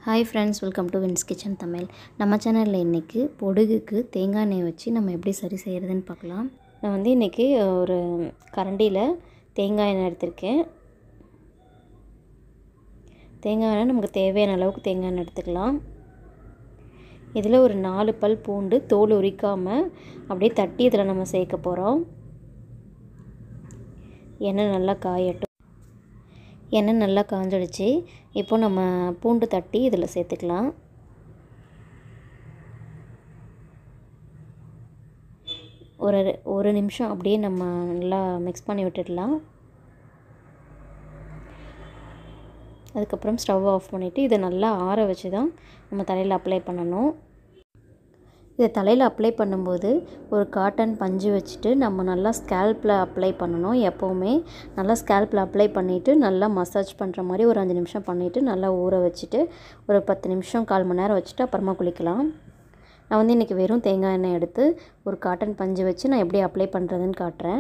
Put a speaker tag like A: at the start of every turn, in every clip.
A: hi friends welcome to Vin's Kitchen Tamil நம்ம சேனலில் இன்றைக்கி பொடுகுக்கு தேங்காய் எண்ணெய் வச்சு நம்ம எப்படி சரி செய்கிறதுன்னு பார்க்கலாம் நான் வந்து இன்றைக்கி ஒரு கரண்டியில் தேங்காய் எண்ணெய் எடுத்திருக்கேன் தேங்காய் எண்ணெய் நமக்கு தேவையான அளவுக்கு தேங்காய் எண்ணெய் எடுத்துக்கலாம் இதில் ஒரு நாலு பல் பூண்டு தோல் உரிக்காமல் அப்படியே தட்டி இதில் நம்ம சேர்க்க போகிறோம் எண்ணெய் நல்லா காயட்டும் எண்ணெய் நல்லா காஞ்சிடுச்சு இப்போ நம்ம பூண்டு தட்டி இதில் சேர்த்துக்கலாம் ஒரு ஒரு நிமிஷம் அப்படியே நம்ம நல்லா மிக்ஸ் பண்ணி விட்டுடலாம் அதுக்கப்புறம் ஸ்டவ் ஆஃப் பண்ணிவிட்டு இதை நல்லா ஆற வச்சு தான் நம்ம தலையில் அப்ளை பண்ணணும் இதை தலையில் அப்ளை பண்ணும்போது ஒரு காட்டன் பஞ்சு வச்சுட்டு நம்ம நல்லா ஸ்கேல்பில் அப்ளை பண்ணணும் எப்போவுமே நல்லா ஸ்கேல்பில் அப்ளை பண்ணிவிட்டு நல்லா மசாஜ் பண்ணுற மாதிரி ஒரு அஞ்சு நிமிஷம் பண்ணிவிட்டு நல்லா ஊற வச்சுட்டு ஒரு பத்து நிமிஷம் கால் மணி நேரம் வச்சுட்டு அப்புறமா குளிக்கலாம் நான் வந்து இன்றைக்கி வெறும் தேங்காய் எண்ணெய் எடுத்து ஒரு காட்டன் பஞ்சு வச்சு நான் எப்படி அப்ளை பண்ணுறதுன்னு காட்டுறேன்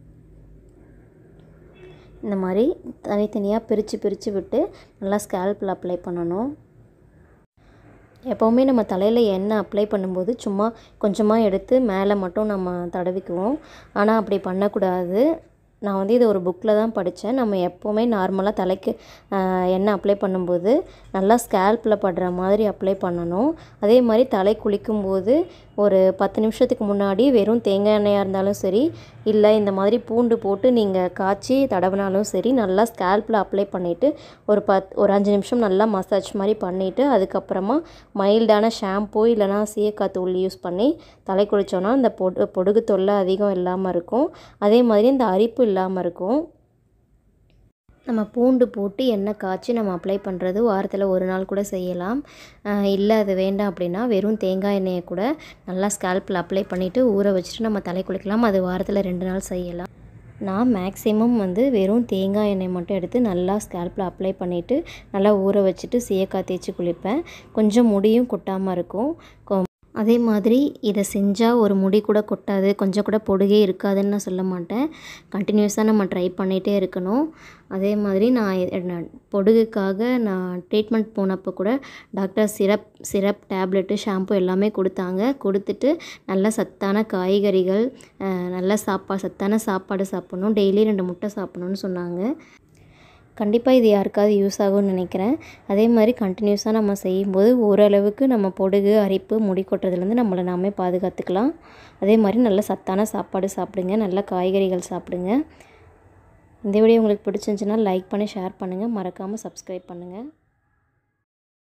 A: இந்த மாதிரி தனித்தனியாக பிரித்து பிரித்து விட்டு நல்லா ஸ்கேல்பில் அப்ளை பண்ணணும் எப்போவுமே நம்ம தலையில் எண்ணெய் அப்ளை பண்ணும்போது சும்மா கொஞ்சமாக எடுத்து மேலே மட்டும் நம்ம தடவிக்குவோம் ஆனால் அப்படி பண்ணக்கூடாது நான் வந்து இது ஒரு புக்கில் தான் படித்தேன் நம்ம எப்போவுமே நார்மலாக தலைக்கு எண்ணெய் அப்ளை பண்ணும்போது நல்லா ஸ்கேல்பில் படுற மாதிரி அப்ளை பண்ணணும் அதே மாதிரி தலை குளிக்கும்போது ஒரு பத்து நிமிஷத்துக்கு முன்னாடி வெறும் தேங்காய் எண்ணெயாக இருந்தாலும் சரி இல்லை இந்த மாதிரி பூண்டு போட்டு நீங்கள் காய்ச்சி தடவினாலும் சரி நல்லா ஸ்கேல்பில் அப்ளை பண்ணிவிட்டு ஒரு பத் ஒரு அஞ்சு நிமிஷம் நல்லா மசாஜ் மாதிரி பண்ணிவிட்டு அதுக்கப்புறமா மைல்டான ஷாம்பூ இல்லைனா சீயக்காய் தூள் யூஸ் பண்ணி தலை குளித்தோன்னா இந்த பொடு பொடுகு தொல்லை அதிகம் இல்லாமல் இருக்கும் அதே மாதிரி இந்த அரிப்பு இல்லாமல் இருக்கும் நம்ம பூண்டு போட்டு எண்ணெய் காய்ச்சி நம்ம அப்ளை பண்ணுறது வாரத்தில் ஒரு நாள் கூட செய்யலாம் இல்லை அது வேண்டாம் அப்படின்னா வெறும் தேங்காய் எண்ணெயை கூட நல்லா ஸ்கேல்பில் அப்ளை பண்ணிவிட்டு ஊற வச்சுட்டு நம்ம தலை குளிக்கலாம் அது வாரத்தில் ரெண்டு நாள் செய்யலாம் நான் மேக்ஸிமம் வந்து வெறும் தேங்காய் எண்ணெய் மட்டும் எடுத்து நல்லா ஸ்கேல்பில் அப்ளை பண்ணிவிட்டு நல்லா ஊற வச்சுட்டு சீயக்காய் தேய்ச்சி குளிப்பேன் கொஞ்சம் முடியும் கொட்டாமல் இருக்கும் அதே மாதிரி இதை செஞ்சால் ஒரு முடி கூட கொட்டாது கொஞ்சம் கூட பொடுகே இருக்காதுன்னு நான் சொல்ல மாட்டேன் கண்டினியூஸாக நம்ம ட்ரை பண்ணிகிட்டே இருக்கணும் அதே மாதிரி நான் பொடுகுக்காக நான் ட்ரீட்மெண்ட் போனப்போ கூட doctor syrup syrup tablet shampoo எல்லாமே கொடுத்தாங்க கொடுத்துட்டு நல்ல சத்தான காய்கறிகள் நல்ல சாப்பாடு சத்தான சாப்பாடு சாப்பிட்ணும் டெய்லி ரெண்டு முட்டை சாப்பிட்ணுன்னு சொன்னாங்க கண்டிப்பாக இது யாருக்காவது யூஸ் ஆகும்னு நினைக்கிறேன் அதே மாதிரி கண்டினியூஸாக நம்ம செய்யும்போது ஓரளவுக்கு நம்ம பொடுகு அரிப்பு முடி கொட்டுறதுலேருந்து நம்மளை நாமே பாதுகாத்துக்கலாம் அதே மாதிரி நல்ல சத்தான சாப்பாடு சாப்பிடுங்க நல்ல காய்கறிகள் சாப்பிடுங்க இந்த வீடியோ உங்களுக்கு பிடிச்சிருந்துச்சின்னா லைக் பண்ணி ஷேர் பண்ணுங்கள் மறக்காமல் சப்ஸ்கிரைப் பண்ணுங்கள்